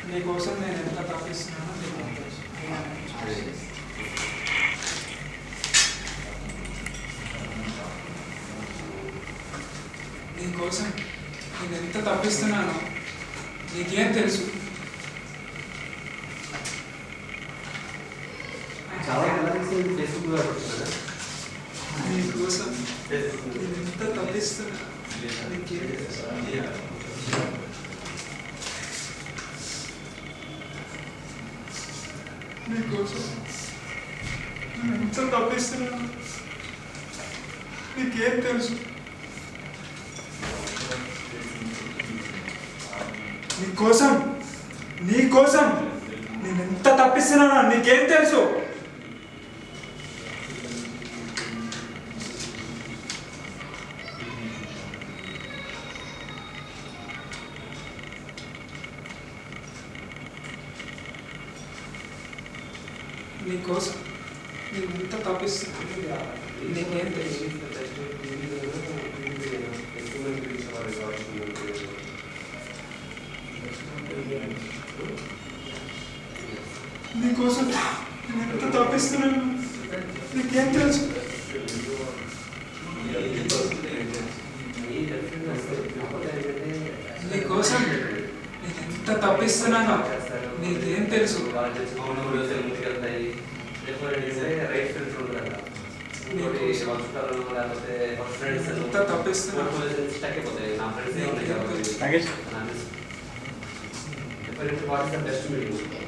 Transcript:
నీకోసం నేను ఎంత తప్పిస్తున్నానో నీకు తెలుసు నీకోసం నేను ఎంత తప్పిస్తున్నానో నీకేం తెలుసు చాలా కలర్స్ ఫేస్బుక్ లో పెడుతున్నాడు నీకోసం నేను ఎంత తప్పిస్తున్నా నీకేం తెలుసు నీకోసం నేను ఎంత తప్పిస్తున్నాను నీకేం తెలుసు నీకోసం నీకోసం నేను ఎంత తప్పిస్తున్నానో నీకేం తెలుసు నీకోసం నేను ఎంత తప్పిస్తున్నాను నీకేం తెలుసు నీకోసం నేను ఎంత తప్పిస్తున్నాను నీకేం తెలుసు నీకోసం నేను ఎంత తప్పిస్తున్నానో నీకేం తెలుసు ఎంత తప్పిస్తున్నాను Nagesh What is the best meeting?